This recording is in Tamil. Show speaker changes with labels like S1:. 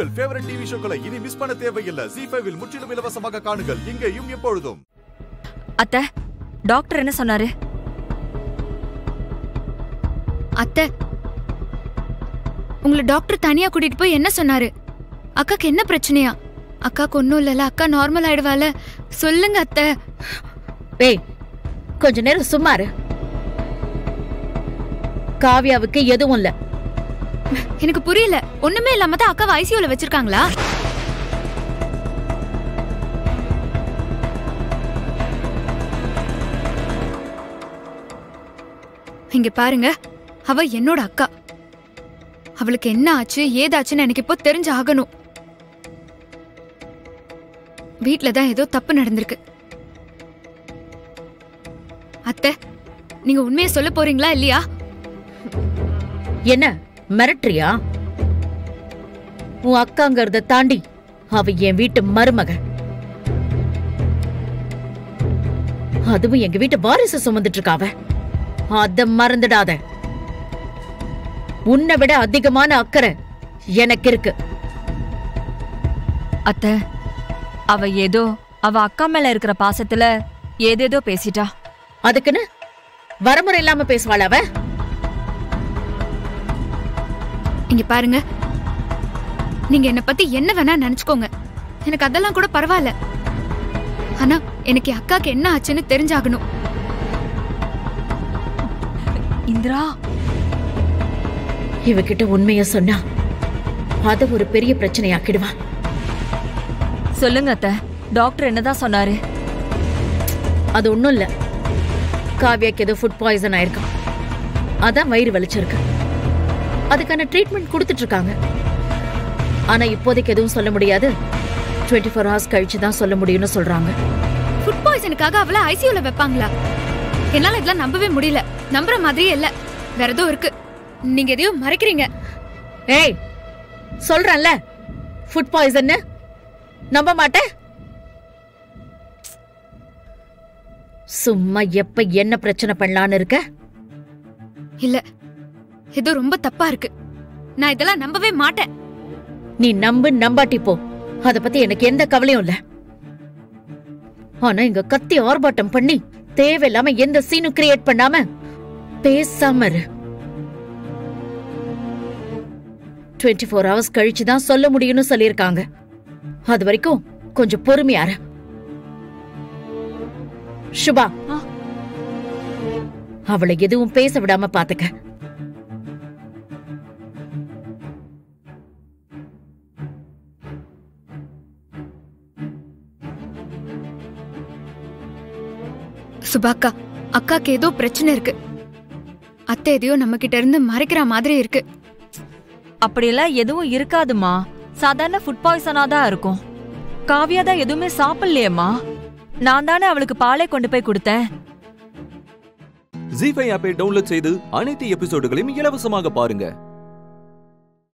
S1: உங்கள் ஃபேவரட் டிவி ஷோக்களை இனி மிஸ் பண்ண தேவையில்லை ஜி ஃபைவில் முற்றிலும் இலவசமாக காணுங்கள் இங்கேயும் எப்பொழுதும்
S2: அத்தை டாக்டர் என்ன சொன்னாரு
S3: அத்தை உங்களை டாக்டர் தனியா கூட்டிட்டு போய் என்ன சொன்னாரு அக்காக்கு என்ன பிரச்சனையா அக்காக்கு ஒன்றும் இல்லைல்ல அக்கா நார்மல் ஆயிடுவால சொல்லுங்க அத்தை
S4: ஏய் கொஞ்ச நேரம் சும்மா இரு காவியாவுக்கு எதுவும் இல்ல
S3: எனக்கு புரியல ஒண்ணுமே இல்லாம தான் அக்காவை ஐசியூல வச்சிருக்காங்களா இங்க பாருங்க அவ என்னோட அக்கா அவளுக்கு என்ன ஆச்சு ஏதாச்சுன்னு எனக்கு இப்போ தெரிஞ்சு ஆகணும் வீட்ல தான் ஏதோ தப்பு நடந்திருக்கு அத்தை நீங்க உண்மையை சொல்ல போறீங்களா இல்லையா
S4: என்ன மிரட்டுறியா உன் அக்காங்கிறத தாண்டி அவ என் வீட்டு மருமக அதுவும் எங்க வீட்டு வாரிசு சுமந்துட்டு இருக்காவ அத மறந்துடாத உன்னை விட அதிகமான அக்கறை எனக்கு இருக்கு
S2: அத்தை அவ ஏதோ அவ அக்கா மேல இருக்கிற பாசத்துல ஏதேதோ பேசிட்டா
S4: அதுக்குன்னு வரமுறை இல்லாம பேசுவாள் அவ
S3: இங்க பாருங்க நீங்க என்ன பத்தி என்ன வேணா நினைச்சுக்கோங்க எனக்கு அதெல்லாம் கூட பரவாயில்ல ஆனா எனக்கு என் அக்காக்கு என்ன ஆச்சுன்னு தெரிஞ்சாகணும்
S2: இந்திரா
S4: இவகிட்ட உண்மைய சொன்னா அத ஒரு பெரிய பிரச்சனையாக்கிடுவா
S2: சொல்லுங்க அத்தை டாக்டர் என்னதான் சொன்னாரு
S4: அது ஒண்ணும் இல்ல காவியாக்கு ஏதோ ஃபுட் பாய்சன் ஆயிருக்கான் அதான் வயிறு வலிச்சிருக்கு அதுக்கான ட்ரீட்மெண்ட் கொடுத்துட்டு இருக்காங்க ஆனா இப்போதைக்கு எதுவும் சொல்ல முடியாது டுவெண்ட்டி ஃபோர் ஹவர்ஸ் கழிச்சு தான் சொல்ல முடியும்னு சொல்றாங்க
S3: ஃபுட் பாய்சனுக்காக அவள ஐசியூல வைப்பாங்களா என்னால இதெல்லாம் நம்பவே முடியல நம்புற மாதிரியே இல்ல வேற ஏதோ இருக்கு நீங்க எதையோ மறைக்கிறீங்க
S4: ஏய் சொல்றேன்ல ஃபுட் பாய்சன்னு நம்ப மாட்டேன் சும்மா எப்ப என்ன பிரச்சனை பண்ணலான்னு இருக்க
S3: இல்ல ஏதோ ரொம்ப தப்பா இருக்கு நான் இதெல்லாம் நம்பவே மாட்டேன்
S4: நீ நம்பு நம்பாட்டி போ அத பத்தி எனக்கு எந்த கவலையும் இல்ல ஆனா இங்க கத்தி ஆர்ப்பாட்டம் பண்ணி தேவையில்லாம எந்த சீனும் கிரியேட் பண்ணாம பேசாம இரு டுவெண்ட்டி ஃபோர் ஹவர்ஸ் கழிச்சு தான் சொல்ல முடியும்னு சொல்லியிருக்காங்க அது வரைக்கும் கொஞ்சம் பொறுமையா இரு சுபா
S2: ஆ.
S4: அவளை எதுவும் பேச விடாம பாத்துக்க
S3: சுபாக்கா அக்காக்கு ஏதோ பிரச்சனை இருக்கு அத்தை எதையோ நம்ம கிட்ட இருந்து மறைக்கிற மாதிரி இருக்கு
S2: அப்படியெல்லாம் எதுவும் இருக்காதுமா சாதாரண ஃபுட் பாய்சனா தான் இருக்கும் காவியா தான் எதுவுமே சாப்பிடலையேம்மா நான் தானே அவளுக்கு பாலை கொண்டு போய் கொடுத்தேன்
S5: ஜி ஃபைவ் ஆப்பை டவுன்லோட் செய்து அனைத்து எபிசோடுகளையும் இலவசமாக பாருங்க